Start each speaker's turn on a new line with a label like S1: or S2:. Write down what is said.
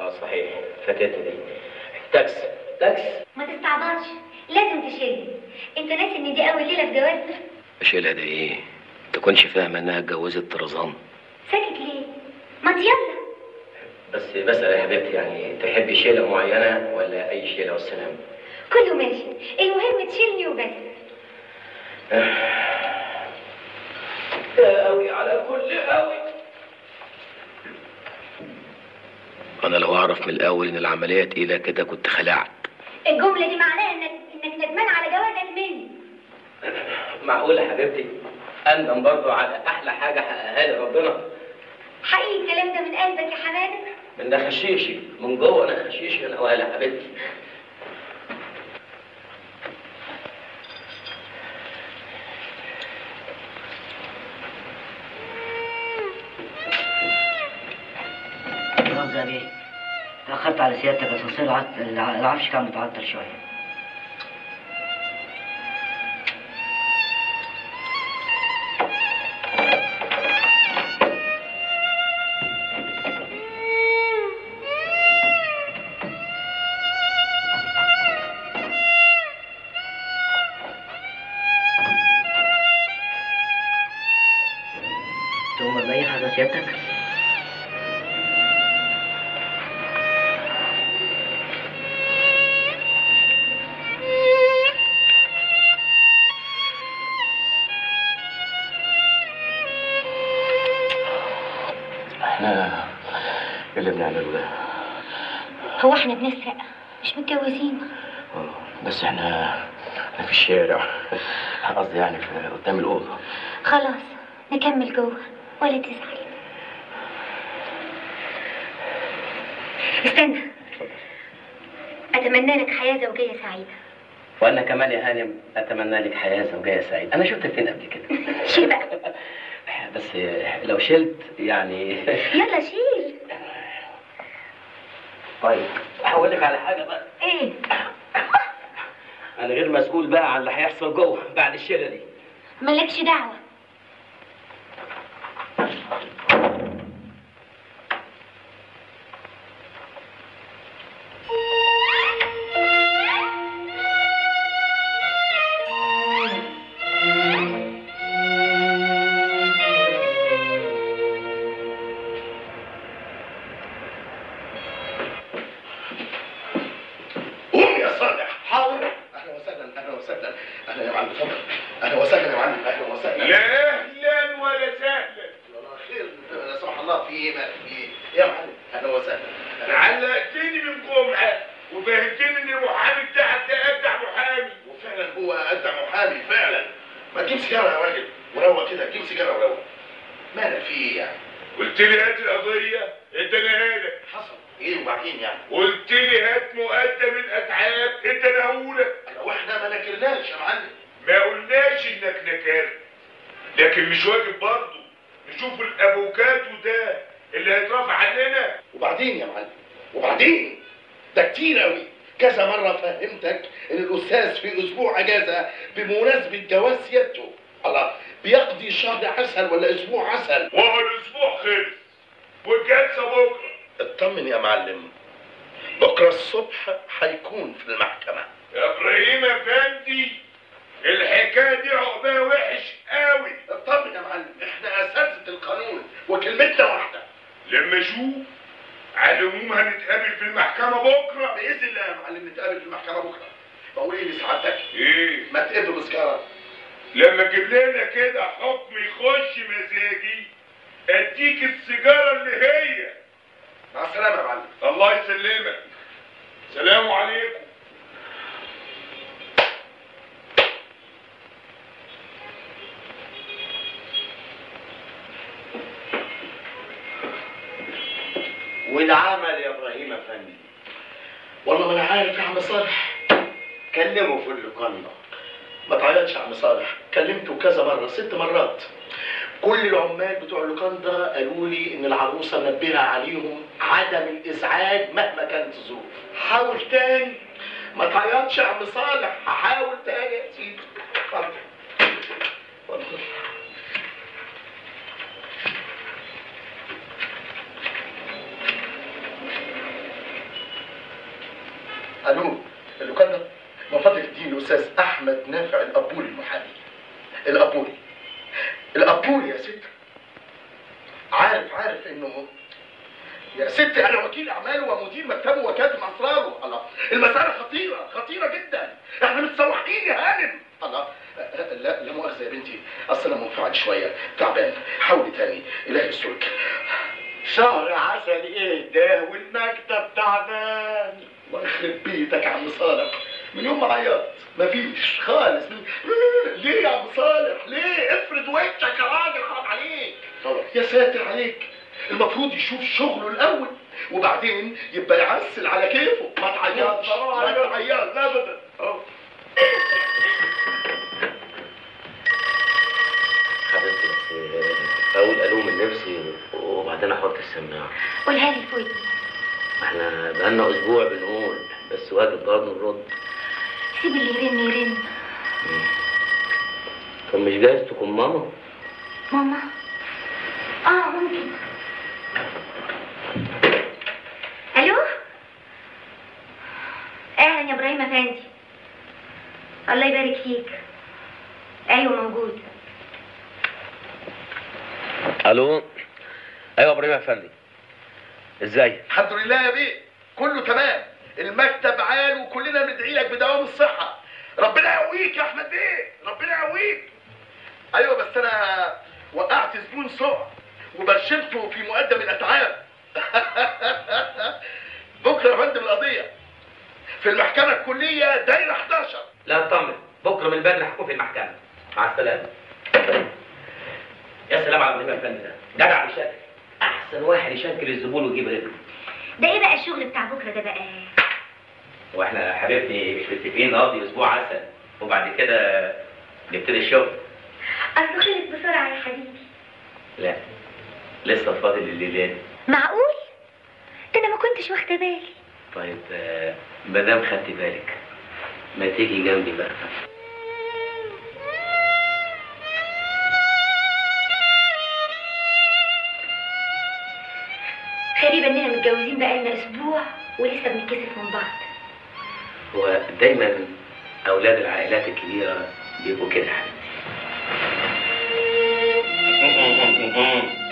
S1: اه صحيح فاتتني دي تاكس تاكس
S2: ما تستعبطش لازم تشيلني انت ناسي ان دي اول ليله في جوازنا
S1: اشيلها ده ايه تكونش فاهمه انها اتجوزت طرزان
S2: ساكت ليه ما يلا
S1: بس بسأل يا حبيبتي يعني تحبي شيلة معينة ولا أي شيلة والسلام؟
S2: كله ماشي المهم تشيلني وبس
S1: يا قوي على كل قوي أنا لو أعرف من الأول إن العملية تقيلة كده كنت خلعت
S2: الجمله دي معناها انك انك ندمان على جوازك مني
S1: معقولة يا حبيبتي أندم برضو على أحلى حاجة حققها لي ربنا
S2: حقيقي الكلام ده من قلبك يا حماده
S1: من ده خشيشي من جوه أنا خشيشي أنا ولا حبيبتي
S3: مؤاخذة بيه تأخرت على سيادتك بس العط... العفش كان متعطل شوية تؤمر بأي حاجة سيادتك؟
S1: إحنا إيه اللي بنعمله ده؟
S2: هو احنا بنسرق مش متجوزين
S1: آه، بس إحنا إحنا في الشارع قصدي يعني في قدام الأوضة
S2: خلاص نكمل جوه ولا تزعل استنى اتمنى لك حياه زوجيه سعيده
S1: وأنا كمان يا هانم أتمنى لك حياة زوجية سعيدة أنا شفتك فين قبل كده
S2: شيل بقى
S1: بس لو شلت يعني
S2: يلا شيل
S1: طيب هقول لك على حاجة بقى
S2: ايه
S1: أنا غير مسؤول بقى عن اللي هيحصل جوه بعد الشيلة دي
S2: مالكش دعوه
S4: قوم يا صالح حاضر اهلا وسهلا اهلا وسهلا اهلا يا معلم اتفضل اهلا وسهلا يا معلم اهلا وسهلا
S5: لا اهلا ولا سهلا
S4: والله خير لا سمح الله في ايه ما في ايه يا معلم اهلا وسهلا
S5: علقتني من جمعه وفهمتني ان المحامي بتاعك ده ابدع محامي
S4: وفعلا هو ادى محامي فعلا ما تجيب سيجاره يا راجل وروق كده جيب سيجاره وروق مالك في ايه يعني
S5: قلت لي هات القضيه اديناها لك
S4: حصل ايه وبعدين يعني
S5: قلت لي هات مقدم الاتعاب اديناه لك
S4: لو احنا ما نكرناش يا معلم
S5: ما قلناش انك نكرت لكن مش واجب برضه نشوف الافوكاتو ده اللي هيترافع عننا
S4: وبعدين يا معلم وبعدين ده كتير قوي كذا مرة فهمتك ان الاستاذ في اسبوع اجازة بمناسبة جواز سيادته الله بيقضي شهر عسل ولا اسبوع عسل
S5: وهو الاسبوع خلص والجلسه بكره
S4: اطمن يا معلم بكرة الصبح هيكون في المحكمة
S5: يا ابراهيم افندي الحكايه دي عقباها وحش قوي
S4: اطمن يا معلم احنا اساتذة القانون وكلمتنا واحدة
S5: لما اشوف على العموم هنتقابل في المحكمه بكره
S4: باذن الله يا معلم نتقابل في المحكمة بكرة بقول ايه لسعادتك
S5: ايه
S4: ما تقبلوا بسكارة
S5: لما تجيب لنا كده حكم يخش مزاجي اديك السيجاره اللي هي
S4: مع السلامة يا معلم
S5: الله يسلمك سلام عليكم
S6: والعمل يا ابراهيم افندي
S4: والله ما انا عارف يا عم صالح
S6: كلمه في اللوكاندا
S4: ما تعيطش يا عم صالح كلمته كذا مرة ست مرات كل العمال بتوع اللوكاندا قالوا لي ان العروسة منبهة عليهم عدم الازعاج مهما كانت الظروف حاول تاني ما تعيطش يا عم صالح هحاول تاني يا سيدي اتفضل اتفضل الو اللوكان ده من فضلك اديني الاستاذ احمد نافع الابوري المحامي الابوري الابوري يا ست عارف عارف انه يا ستي انا وكيل اعماله ومدير مكتبه وكاتب اسراره الله المساله خطيره خطيره جدا احنا متسوحين يا هانم الله لا لا مؤاخذه يا بنتي اصل انا منفعل شويه تعبان حاولي تاني الهي يسترك
S6: شهر عسل ايه ده والمكتب تعبان
S4: الله يخرب بيتك يا عم صالح من يوم ما عيطت مفيش خالص من... ليه يا عم صالح ليه افرد وشك يا راجل حرام عليك يا ساتر عليك المفروض يشوف شغله الاول وبعدين يبقى يعسل على كيفه ما تعيطش ما تعيطش ابدا أهو.
S1: حبيبتي بس اقول الوم من نفسي وبعدين احط السماعه
S2: قولها لي في ودني
S1: ما احنا بقالنا اسبوع بنقول بس واجب برضه نرد
S2: سيب اللي يرن يرن
S1: طب مش جايز تكون ماما
S2: ماما اه ممكن الو اهلا يا ابراهيم افندي الله يبارك فيك ايوه موجود
S1: الو ايوه ابراهيم افندي ازاي
S4: الحمد لله يا بيه كله تمام المكتب عال وكلنا بندعي لك بدوام الصحة ربنا يقويك يا احمد بيه ربنا يقويك ايوه بس انا وقعت زبون سوء وبرشمته في مقدم الاتعاب بكره يا فندم القضية في المحكمة الكلية دايرة 11
S1: لا اطمن بكره من بدري هكون في المحكمه مع السلامه يا سلام على ابراهيم افندي ده جدع بشكل احسن واحد يشكل الزبون ويجيب رجله
S2: ده ايه بقى الشغل بتاع بكره ده بقى
S1: واحنا يا حبيبتي مش متفقين نقضي اسبوع عسل وبعد كده نبتدي الشغل
S2: اصل خلص بسرعه يا حبيبي
S1: لا لسه فاضل الليلين
S2: معقول ده انا ما كنتش واخده بالي
S1: طيب آه، مادام خدت بالك ما تيجي جنبي بقى
S2: غريبه اننا متجوزين بقالنا اسبوع ولسه بنتكسف من بعض
S1: ودايما اولاد العائلات الكبيره بيبقوا كده يا حبيبتي